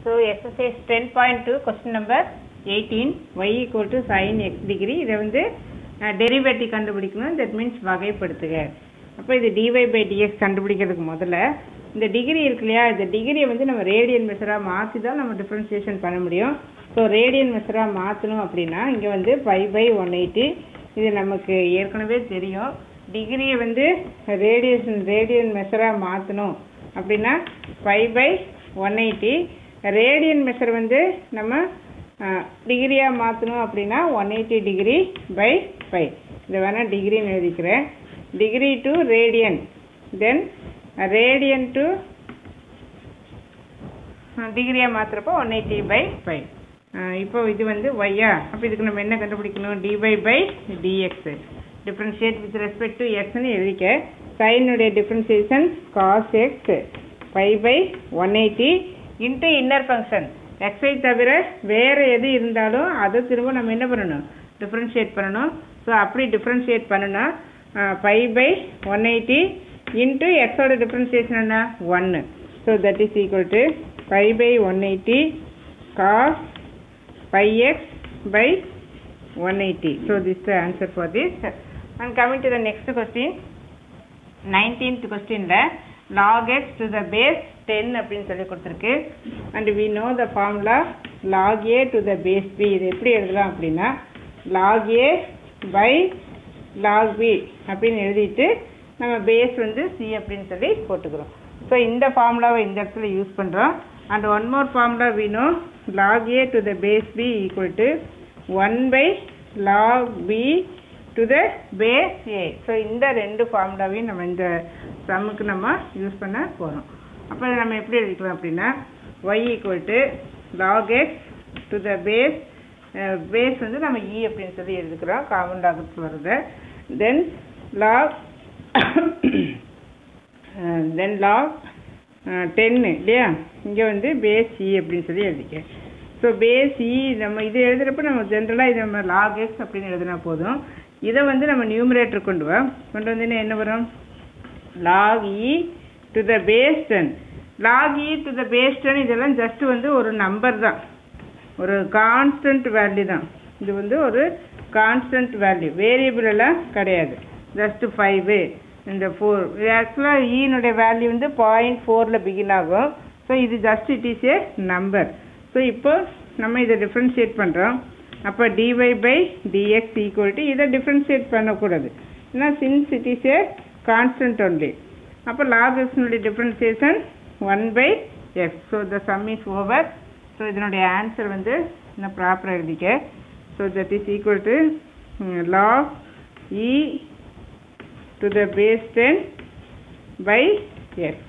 So exercise 10.2 question number 18 y equal to sin x degree இதை வந்து derivative கண்டுபிடிக்கணும் that means வகைப்படுத்துக அப்போ இது dy பை dx கண்டுபிடிக்கிறதுக்கு முதல்ல இந்த டிகிரி இருக்கு இல்லையா இந்த டிகிரியை வந்து நம்ம ரேடியன் மெஷராக மாற்றி தான் நம்ம டிஃப்ரென்சியேஷன் பண்ண முடியும் ஸோ ரேடியன் மெஷராக மாற்றணும் அப்படின்னா இங்கே வந்து ஃபைவ் பை ஒன் எயிட்டி இது நமக்கு ஏற்கனவே தெரியும் டிகிரியை வந்து ரேடியேஷன் ரேடியன் மெஷராக மாற்றணும் அப்படின்னா five by one eighty radian measure வந்து நம்ம டிகிரியாக மாற்றணும் அப்படின்னா one eighty degree by five இதை வேணால் டிகிரின்னு எழுதிக்கிறேன் degree to radian then radian to டிகிரியாக மாற்றுறப்போ ஒன் எயிட்டி பை ஃபைவ் இப்போ இது வந்து ஒய்யா அப்போ இதுக்கு நம்ம என்ன கண்டுபிடிக்கணும் dy by dx differentiate with respect to எக்ஸ்னு எழுதிக்க சைனுடைய differentiation cos x five by one eighty into inner function எக்ஸை தவிர வேறு எது இருந்தாலும் அதை திரும்ப நம்ம என்ன பண்ணணும் டிஃப்ரென்ஷியேட் பண்ணணும் ஸோ அப்படி டிஃப்ரென்ஷியேட் பண்ணுனா five by one eighty into எக்ஸோட டிஃப்ரென்சியேஷன் என்ன ஒன்று so that is equal to five by one eighty cos five x by one eighty so this the answer for this and coming to the next question nineteenth கொஸ்டினில் log x to the base 10 அப்படின்னு சொல்லி கொடுத்துருக்கு and we know the formula log a to the base b இது எப்படி எழுதலாம் அப்படின்னா log a by log b அப்படின்னு எழுதிட்டு நம்ம பேஸ் வந்து c அப்படின்னு சொல்லி போட்டுக்கிறோம் ஸோ இந்த ஃபார்முலாவை இந்த இடத்துல யூஸ் பண்ணுறோம் and one more formula we know log a to the base b equal to 1 by log b to the base a so இந்த ரெண்டு ஃபார்முலாவையும் நம்ம இந்த சம்முக்கு நம்ம யூஸ் பண்ண போகிறோம் அப்போ இதை நம்ம எப்படி எழுதிக்கலாம் அப்படின்னா y equal to log x to the base base வந்து நம்ம இ அப்படின்னு சொல்லி எழுதிக்கிறோம் காமன் லாகத்தில் வருது தென் லாக் தென் லாக் டென்னு இல்லையா இங்கே வந்து பேஸ் இ அப்படின்னு சொல்லி எழுதிக்க ஸோ பேஸ் இ நம்ம இது எழுதுகிறப்ப நம்ம ஜென்ரலாக இது நம்ம லாக் எக்ஸ் அப்படின்னு எழுதினா போதும் இதை வந்து நம்ம நியூமரேட்டர் கொண்டு வா கொண்டு வந்தீங்கன்னா என்ன வரும் log e to the base ten log e to the base ten இதெல்லாம் ஜஸ்ட் வந்து ஒரு நம்பர் தான் ஒரு கான்ஸ்டன்ட் வேல்யூ தான் இது வந்து ஒரு கான்ஸ்டன்ட் வேல்யூ வேரியபிள் எல்லாம் கிடையாது ஜஸ்ட் ஃபைவு இந்த ஃபோர் ஆக்சுவலாக ஈனுடைய வேல்யூ வந்து பாயிண்ட் ஃபோரில் பிகின் ஆகும் ஸோ இது just it is a number so இப்போ நம்ம இதை டிஃப்ரென்ஷியேட் பண்ணுறோம் அப்போ dy by dx equal to இதை டிஃப்ரென்ஷியேட் பண்ணக்கூடாது ஏன்னா since it is a constant only அப்போ லாக் எக்ஸ்னுடைய differentiation one by x so the sum is over so இதனுடைய ஆன்சர் வந்து இன்னும் ப்ராப்பராக எழுதிக்க so that is equal to log e to the base ten by X